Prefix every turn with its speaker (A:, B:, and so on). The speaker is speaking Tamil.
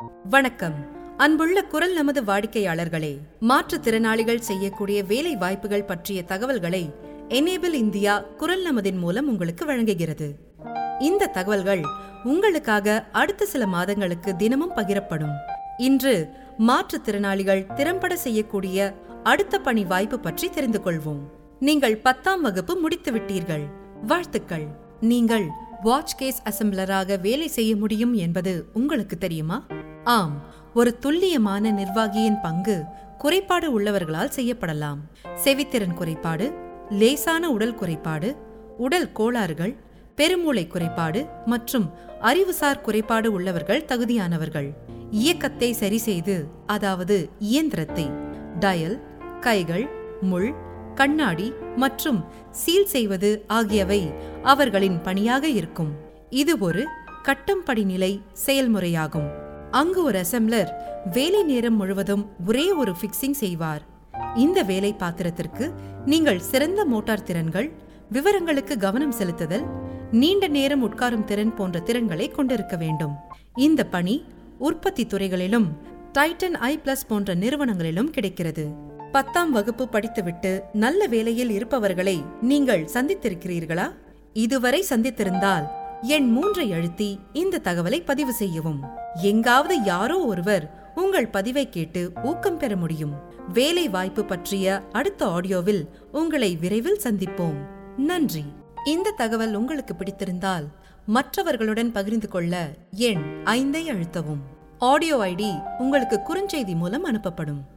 A: வணக்கம் அன்புள்ள குரல் நமது வாடிக்கையாளர்களே மாற்றுத்திறனாளிகள் செய்யக்கூடிய வேலை வாய்ப்புகள் பற்றிய தகவல்களை எனேபிள் இந்தியா குரல் நமதின் மூலம் உங்களுக்கு வழங்குகிறது இந்த தகவல்கள் உங்களுக்காக அடுத்த சில மாதங்களுக்கு தினமும் பகிரப்படும் இன்று மாற்றுத்திறனாளிகள் திறம்பட செய்யக்கூடிய அடுத்த பணி வாய்ப்பு பற்றி தெரிந்து கொள்வோம் நீங்கள் பத்தாம் வகுப்பு முடித்து விட்டீர்கள் வாழ்த்துக்கள் நீங்கள் வாட்ச் கேஸ் அசம்பிளராக வேலை செய்ய முடியும் என்பது உங்களுக்கு தெரியுமா ஆம் ஒரு துல்லியமான நிர்வாகியின் பங்கு குறைபாடு உள்ளவர்களால் செய்யப்படலாம் செவித்திறன் குறைபாடு லேசான உடல் குறைபாடு உடல் கோளாறுகள் பெருமூளை குறைபாடு மற்றும் அறிவுசார் குறைபாடு உள்ளவர்கள் தகுதியானவர்கள் இயக்கத்தை சரிசெய்து அதாவது இயந்திரத்தை டயல் கைகள் முள் கண்ணாடி மற்றும் சீல் செய்வது ஆகியவை அவர்களின் பணியாக இருக்கும் இது ஒரு கட்டம் படிநிலை செயல்முறையாகும் அங்கு ஒரு அசெம்பிளர் வேலை நேரம் முழுவதும் ஒரே ஒரு ஃபிக்சிங் செய்வார் இந்த வேலை பாத்திரத்திற்கு நீங்கள் சிறந்த மோட்டார் திறன்கள் விவரங்களுக்கு கவனம் செலுத்துதல் நீண்ட நேரம் உட்காரும் திறன் போன்ற திறன்களை கொண்டிருக்க வேண்டும் இந்த பணி உற்பத்தி துறைகளிலும் டைட்டன் ஐ பிளஸ் போன்ற நிறுவனங்களிலும் கிடைக்கிறது பத்தாம் வகுப்பு படித்துவிட்டு நல்ல வேலையில் இருப்பவர்களை நீங்கள் சந்தித்திருக்கிறீர்களா இதுவரை சந்தித்திருந்தால் எண் மூன்றை அழுத்தி இந்த தகவலை பதிவு செய்யவும் எங்காவது யாரோ ஒருவர் உங்கள் பதிவை கேட்டு ஊக்கம் பெற முடியும் வேலை வாய்ப்பு பற்றிய அடுத்த ஆடியோவில் உங்களை விரைவில் சந்திப்போம் நன்றி இந்த தகவல் உங்களுக்கு பிடித்திருந்தால் மற்றவர்களுடன் பகிர்ந்து கொள்ள எண் ஐந்தை அழுத்தவும் ஆடியோ ஐடி உங்களுக்கு குறுஞ்செய்தி மூலம் அனுப்பப்படும்